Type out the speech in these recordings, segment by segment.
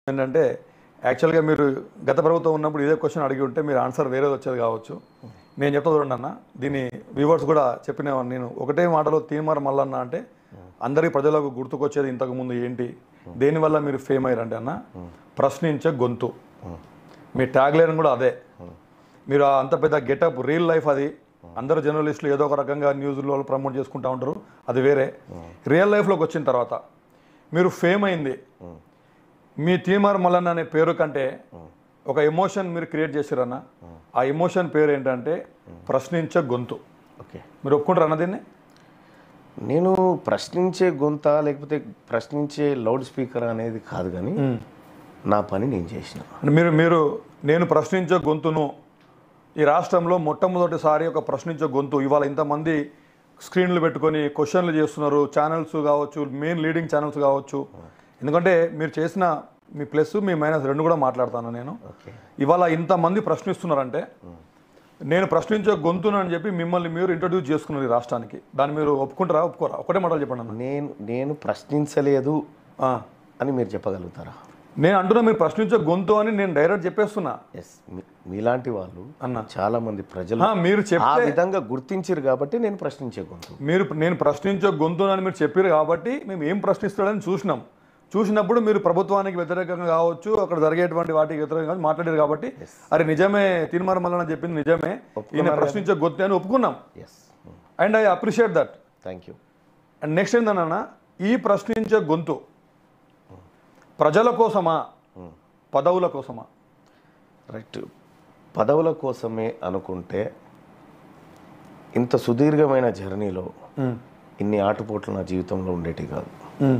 ఏంటంటే యాక్చువల్గా మీరు గత ప్రభుత్వం ఉన్నప్పుడు ఇదే క్వశ్చన్ అడిగి ఉంటే మీరు ఆన్సర్ వేరేది వచ్చేది కావచ్చు నేను చెప్తా చూడండి అన్న దీని వ్యూవర్స్ కూడా చెప్పిన నేను ఒకటే మాటలో తీర్మార మల్లన్న అంటే అందరి ప్రజలకు గుర్తుకొచ్చేది ఇంతకు ముందు ఏంటి దేనివల్ల మీరు ఫేమ్ అయ్యారంటే అన్న ప్రశ్నించే గొంతు మీ ట్యాగ్ లైన్ కూడా అదే మీరు ఆ అంత పెద్ద గెటప్ రియల్ లైఫ్ అది అందరు జర్నలిస్టులు ఏదో ఒక రకంగా న్యూస్లో ప్రమోట్ చేసుకుంటూ ఉంటారు అది వేరే రియల్ లైఫ్లోకి వచ్చిన తర్వాత మీరు ఫేమ్ అయింది మీ తీమార్ మల్లన్న అనే పేరు కంటే ఒక ఎమోషన్ మీరు క్రియేట్ చేశారన్న ఆ ఎమోషన్ పేరు ఏంటంటే ప్రశ్నించే గొంతు ఓకే మీరు ఒప్పుకుంటారు అన్న దీన్ని నేను ప్రశ్నించే గొంత లేకపోతే ప్రశ్నించే లౌడ్ స్పీకర్ అనేది కాదు కానీ నా పని నేను చేసిన అంటే మీరు మీరు నేను ప్రశ్నించే గొంతును ఈ రాష్ట్రంలో మొట్టమొదటిసారి ఒక ప్రశ్నించే గొంతు ఇవాళ ఇంతమంది స్క్రీన్లు పెట్టుకొని క్వశ్చన్లు చేస్తున్నారు ఛానల్స్ కావచ్చు మెయిన్ లీడింగ్ ఛానల్స్ కావచ్చు ఎందుకంటే మీరు చేసిన మీ ప్లస్ మీ మైనస్ రెండు కూడా మాట్లాడతాను నేను ఓకే ఇవాళ ఇంతమంది ప్రశ్నిస్తున్నారంటే నేను ప్రశ్నించే గొంతును అని చెప్పి మిమ్మల్ని మీరు ఇంట్రడ్యూస్ చేసుకున్నారు ఈ రాష్ట్రానికి దాన్ని మీరు ఒప్పుకుంటారా ఒప్పుకోరా ఒకటే మాటలు చెప్పండి అన్న నేను నేను ప్రశ్నించలేదు ఆ. అని మీరు చెప్పగలుగుతారా నేను అంటున్నా మీరు ప్రశ్నించే గొంతు అని నేను డైరెక్ట్ చెప్పేస్తున్నా ఎస్ మీలాంటి వాళ్ళు అన్న. చాలా మంది ప్రజలు ఆ, మీరు ఆ చెప్తే విధంగా గుర్తించారు కాబట్టి నేను ప్రశ్నించే గొంతు మీరు నేను ప్రశ్నించే గొంతు అని మీరు చెప్పారు కాబట్టి మేము ఏం ప్రశ్నిస్తాడని చూసినాం చూసినప్పుడు మీరు ప్రభుత్వానికి వ్యతిరేకంగా కావచ్చు అక్కడ జరిగేటువంటి వాటికి వ్యతిరేకంగా మాట్లాడారు కాబట్టి అరే నిజమే తీర్మాన మల్లన్న చెప్పింది నిజమే ఈయన ప్రశ్నించే గొంతు అని ఒప్పుకున్నాం yes and I appreciate that thank you and next ఏంటన్నా ఈ ప్రశ్నించే గొంతు ప్రజల కోసమా పదవుల కోసమా రైట్ పదవుల కోసమే అనుకుంటే ఇంత సుదీర్ఘమైన జర్నీలో ఇన్ని ఆటుపోట్లు నా జీవితంలో ఉండేటి కాదు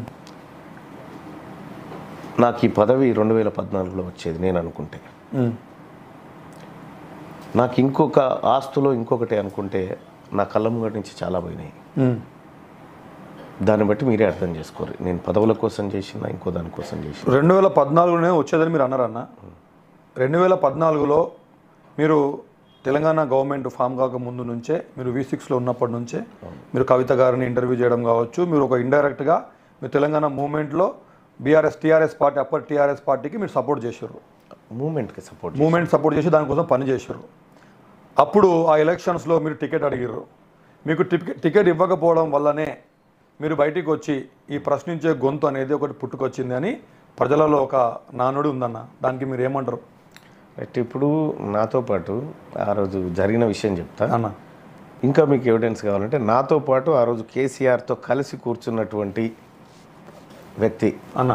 నాకు ఈ పదవి రెండు వేల పద్నాలుగులో వచ్చేది నేను అనుకుంటే నాకు ఇంకొక ఆస్తులో ఇంకొకటి అనుకుంటే నా కళ్ళ ముంగటి నుంచి చాలా పోయినాయి దాన్ని బట్టి మీరే అర్థం చేసుకోరు నేను పదవుల కోసం చేసిన ఇంకో దాని కోసం చేసిన రెండు వేల పద్నాలుగులోనే వచ్చేదని మీరు అన్నారన్న రెండు వేల పద్నాలుగులో మీరు తెలంగాణ గవర్నమెంట్ ఫామ్ కాక ముందు నుంచే మీరు వి సిక్స్లో ఉన్నప్పటి నుంచే మీరు కవిత గారిని ఇంటర్వ్యూ చేయడం కావచ్చు మీరు ఒక ఇండైరెక్ట్గా మీరు తెలంగాణ మూవ్మెంట్లో బీఆర్ఎస్ టీఆర్ఎస్ పార్టీ అప్పటి టీఆర్ఎస్ పార్టీకి మీరు సపోర్ట్ చేశారు మూమెంట్కి సపోర్ట్ మూమెంట్ సపోర్ట్ చేసి దానికోసం పని చేశారు అప్పుడు ఆ ఎలక్షన్స్లో మీరు టికెట్ అడిగారు మీకు టికెట్ టికెట్ ఇవ్వకపోవడం వల్లనే మీరు బయటికి వచ్చి ఈ ప్రశ్నించే గొంతు అనేది ఒకటి పుట్టుకొచ్చింది అని ప్రజలలో ఒక నానుడి ఉందన్న దానికి మీరు ఏమంటారు రైట్ ఇప్పుడు నాతో పాటు ఆ రోజు జరిగిన విషయం చెప్తా అన్న ఇంకా మీకు ఎవిడెన్స్ కావాలంటే నాతో పాటు ఆ రోజు కేసీఆర్తో కలిసి కూర్చున్నటువంటి వ్యక్తి అన్న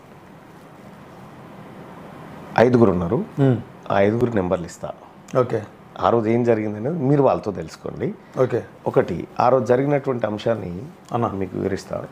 ఐదుగురు ఉన్నారు ఆ ఐదుగురు నెంబర్లు ఇస్తా ఓకే ఆ రోజు ఏం జరిగింది అనేది మీరు వాళ్ళతో తెలుసుకోండి ఓకే ఒకటి ఆ రోజు జరిగినటువంటి అంశాన్ని అన్న. మీకు వివరిస్తాను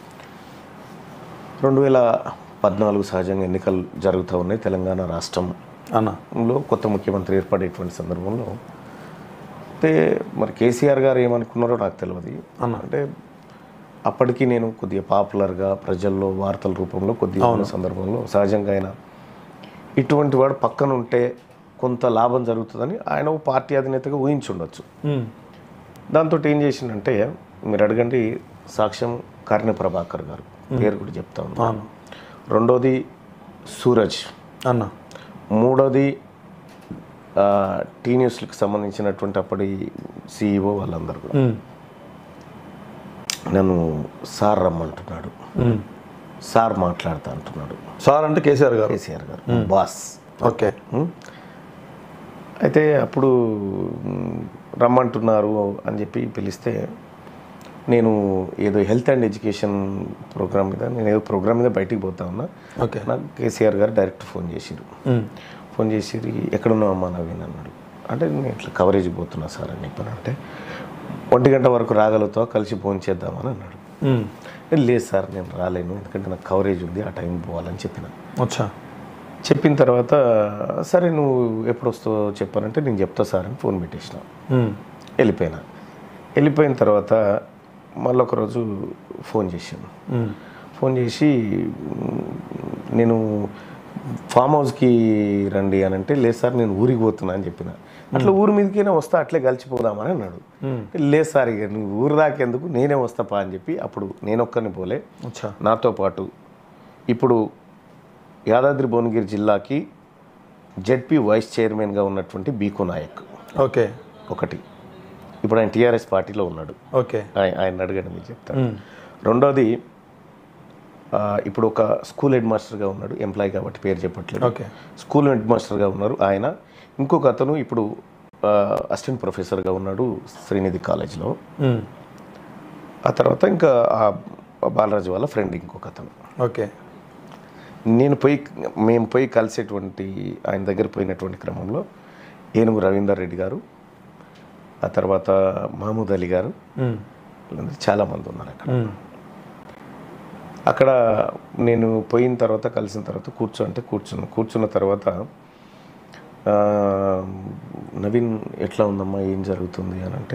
రెండు వేల పద్నాలుగు సహజంగా ఎన్నికలు జరుగుతూ ఉన్నాయి తెలంగాణ రాష్ట్రంలో అన్న కొత్త ముఖ్యమంత్రి ఏర్పడేటువంటి సందర్భంలో అంటే మరి కేసీఆర్ గారు ఏమనుకున్నారో నాకు తెలియదు అన్న. అంటే అప్పటికి నేను కొద్దిగా పాపులర్గా ప్రజల్లో వార్తల రూపంలో కొద్దిగా ఉన్న సందర్భంలో సహజంగా ఆయన ఇటువంటి వాడు పక్కన ఉంటే కొంత లాభం జరుగుతుందని ఆయన ఒక పార్టీ అధినేతగా ఊహించుండొచ్చు ఉమ్. దాంతో ఏం చేసిండంటే మీరు అడగండి సాక్ష్యం కర్ణ ప్రభాకర్ గారు పేరు కూడా చెప్తా ఉన్నాను అవును రెండోది సూరజ్ అన్న మూడోది ఆ, టీ న్యూస్లకు సంబంధించినటువంటి అప్పటి సిఇఓ వాళ్ళందరూ కూడా ఉమ్. నన్ను సార్ రమ్మంటున్నాడు ఉమ్. సార్ మాట్లాడతా అంటున్నాడు సార్ అంటే కేసీఆర్ గారు కేసీఆర్ గారు బాస్ ఓకే ఉమ్. అయితే అప్పుడు ఉమ్, రమ్మంటున్నారు అని చెప్పి పిలిస్తే నేను ఏదో హెల్త్ అండ్ ఎడ్యుకేషన్ ప్రోగ్రామ్ మీద నేను ఏదో ప్రోగ్రామ్ మీద బయటికి పోతా ఉన్నా ఓకే నాకు కేసీఆర్ గారు డైరెక్ట్ ఫోన్ చేసిరు ఉమ్. ఫోన్ చేసి ఎక్కడున్నావు అమ్మా నవీన్ అన్నాడు అంటే నేను ఇట్లా కవరేజ్కి పోతున్నా సార్ అని చెప్పాను అంటే ఒంటి గంట వరకు రాగలుగుతావా కలిసి ఫోన్ చేద్దామని అన్నాడు ఉమ్. నేను లేదు సార్ నేను రాలేను ఎందుకంటే నాకు కవరేజ్ ఉంది ఆ టైం పోవాలని చెప్పిన అచ్చా చెప్పిన తర్వాత సరే నువ్వు ఎప్పుడు వస్తావో చెప్పానంటే నేను చెప్తా సార్ అని ఫోన్ పెట్టేసిన ఉమ్. వెళ్ళిపోయినా వెళ్ళిపోయిన తర్వాత మళ్ళీ ఒకరోజు ఫోన్ చేశాను ఉమ్. ఫోన్ చేసి "మ్, నేను ఫామ్ హౌస్కి రండి అని అంటే లేదు సార్ నేను ఊరికి పోతున్నా అని చెప్పిన అట్లా ఊరి మీదకైనా వస్తా అట్లే కలిసిపోదామని అన్నాడు లేదు సార్ ఇక నువ్వు ఊరు దాకేందుకు నేనే వస్తాపా అని చెప్పి అప్పుడు నేను ఒక్కరిని పోలే అచ్చా నాతో పాటు ఇప్పుడు యాదాద్రి భువనగిరి జిల్లాకి జెడ్పీ వైస్ చైర్మన్గా ఉన్నటువంటి బీకు నాయక్ ఓకే ఒకటి ఇప్పుడు ఆయన టీఆర్ఎస్ పార్టీలో ఉన్నాడు ఓకే ఆయ- ఆయన అడగండి మీరు చెప్తాను రెండోది ఆ, ఇప్పుడు ఒక స్కూల్ హెడ్ మాస్టర్గా ఉన్నాడు ఎంప్లాయీ కాబట్టి పేరు చెప్పట్లేదు ఓకే స్కూల్ హెడ్ మాస్టర్గా ఉన్నారు ఆయన ఇంకొక అతను ఇప్పుడు అసిస్టెంట్ ప్రొఫెసర్గా ఉన్నాడు శ్రీనిధి కాలేజ్లో మ్మ్. ఆ తర్వాత ఇంకా ఆ బాలరాజు వాళ్ళ ఫ్రెండ్ ఇంకొక అతను ఓకే నేను పోయి మేము పోయి కలిసేటువంటి ఆయన దగ్గర పోయినటువంటి క్రమంలో ఏనుగు రవీందర్ రెడ్డి గారు ఆ తర్వాత మహమూద్ అలీ గారు మ్మ్. వీళ్ళందరూ చాలామంది ఉన్నారు అక్కడ మ్మ్. అక్కడ నేను పోయిన తర్వాత కలిసిన తర్వాత కూర్చో అంటే కూర్చున్నాను కూర్చున్న తర్వాత ఆ, నవీన్ ఎట్లా ఉందమ్మా ఏం జరుగుతుంది అని అంటే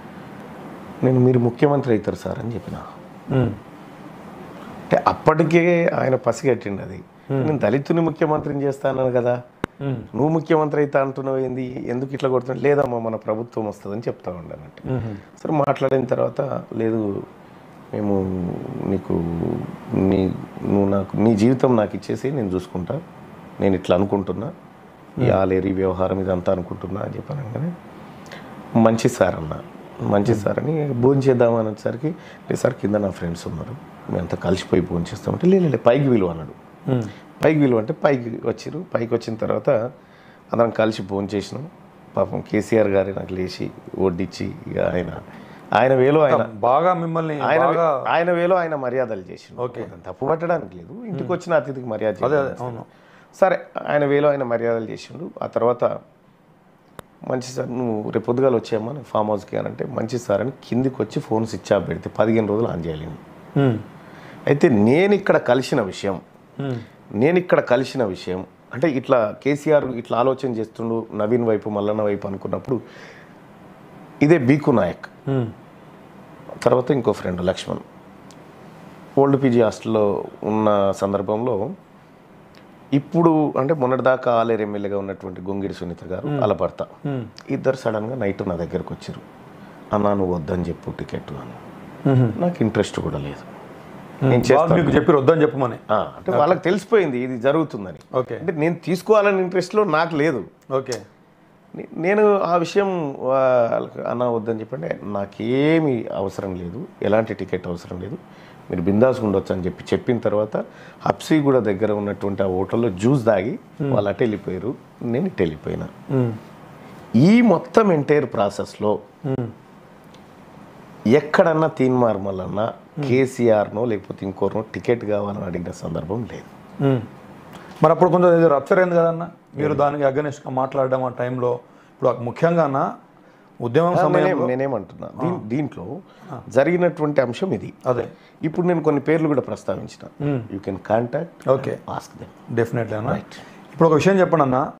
నేను మీరు ముఖ్యమంత్రి అవుతారు సార్ అని చెప్పిన మ్మ్. అంటే అప్పటికే ఆయన పసిగట్టిండు అది నేను దళితుని ముఖ్యమంత్రిని చేస్తాను కదా మ్మ్. నువ్వు ముఖ్యమంత్రి అయితే అంటున్నావు ఏంది ఎందుకు ఇట్లా కొడుతున్నావు లేదమ్మా మన ప్రభుత్వం వస్తుందని చెప్తా ఉండాలంటే మ్మ్. సరే మాట్లాడిన తర్వాత లేదు మేము నీకు నీ నువ్వు నాకు నీ జీవితం నాకు ఇచ్చేసి నేను చూసుకుంటా నేను ఇట్లా అనుకుంటున్నా ఈ ఆలేరి వ్యవహారం ఇదంతా అనుకుంటున్నా అని చెప్పాను అనగానే మంచి సార్ అన్న మంచి సార్ అని భోజనం చేద్దామని వచ్చేసరికి లేదు సార్ కింద నా ఫ్రెండ్స్ ఉన్నారు మేమంతా కలిసిపోయి భోజనం చేస్తామంటే లేదు లేదు, పైకి విలువ అన్నాడు మ్మ్. పైకి విలువ అంటే పైకి వచ్చిరు పైకి వచ్చిన తర్వాత అందరం కలిసి భోజనం చేసినాం పాపం కేసీఆర్ గారి నాకు లేచి వడ్డిచ్చి ఇక ఆయన ఆయన వేలో ఆయన బాగా మిమ్మల్ని ఆయన బాగా ఆయన వేలో ఆయన మర్యాదలు చేసిండు ఓకే. తప్పు పట్టడానికి లేదు ఇంటికి వచ్చిన అతిథికి మర్యాద అదే చేయాలి. అదే అవును సరే ఆయన వేలో ఆయన మర్యాదలు చేసిండు ఆ తర్వాత మంచి సార్ నువ్వు రేపు పొద్దుగాల వచ్చాయమ్మా నేను ఫామ్ హౌస్కి అని అంటే మంచి సార్ అని కిందికి వచ్చి ఫోన్ స్విచ్ ఆఫ్ పెడితే పదిహేను రోజులు ఆన్ చేయాలి నేను. మ్మ్. అయితే నేను ఇక్కడ కలిసిన విషయం మ్మ్. నేను ఇక్కడ కలిసిన విషయం అంటే ఇట్లా కేసీఆర్ ఇట్లా ఆలోచన చేస్తుండు నవీన్ వైపు మల్లన్న వైపు అనుకున్నప్పుడు ఇదే బీకు నాయక్ మ్మ్. తర్వాత ఇంకో ఫ్రెండ్ లక్ష్మణ్ ఓల్డ్ పీజీ హాస్టల్లో ఉన్న సందర్భంలో ఇప్పుడు అంటే మొన్నటిదాకా ఆలేరు ఎమ్మెల్యేగా ఉన్నటువంటి గొంగిడి సునీత గారు వాళ్ళ భర్త మ్మ్. ఇద్దరు సడన్గా నైట్ నా దగ్గరకు వచ్చారు అన్నా నువ్వు వద్దని చెప్పు టికెట్ అని మ్మ్. నాకు ఇంట్రెస్ట్ కూడా లేదు నేను వాళ్ళు చేస్తాను మీకు చెప్పి వద్దని చెప్పమని ఆ, అంటే వాళ్ళకి తెలిసిపోయింది ఇది జరుగుతుందని ఓకే అంటే నేను తీసుకోవాలని ఇంట్రెస్ట్లో నాకు లేదు ఓకే నే- నేను ఆ విషయం వాళ్ళకి అన్న వద్దని చెప్పండి నాకేమీ అవసరం లేదు ఎలాంటి టికెట్ అవసరం లేదు మీరు బిందాస్ ఉండొచ్చు అని చెప్పి చెప్పిన తర్వాత హప్సీగూడ దగ్గర ఉన్నటువంటి ఆ హోటల్లో జ్యూస్ దాగి వాళ్ళు అటు వెళ్ళిపోయారు నేను ఇటు వెళ్ళిపోయినా మ్మ్. ఈ మొత్తం ఎంటైర్ ప్రాసెస్లో మ్మ్. ఎక్కడన్నా తీన్మార్ మల్లన్న కేసీఆర్నో లేకపోతే ఇంకోనో టికెట్ కావాలని అడిగిన సందర్భం లేదు మ్మ్. మరి అప్పుడు కొంచెం ఇది రప్చర్ అయింది కదన్న మీరు దానికి అగనిస్ట్గా మాట్లాడడం ఆ టైంలో ఇప్పుడు ముఖ్యంగా అన్న ఉద్యమం సమయం నేనే- నేనేమంటున్నా దీన్- దీంట్లో జరిగినటువంటి అంశం ఇది అదే ఇప్పుడు నేను కొన్ని పేర్లు కూడా ప్రస్తావించిన you can contact okay ask them definitely అన్న ఇప్పుడు ఒక విషయం చెప్పండి అన్న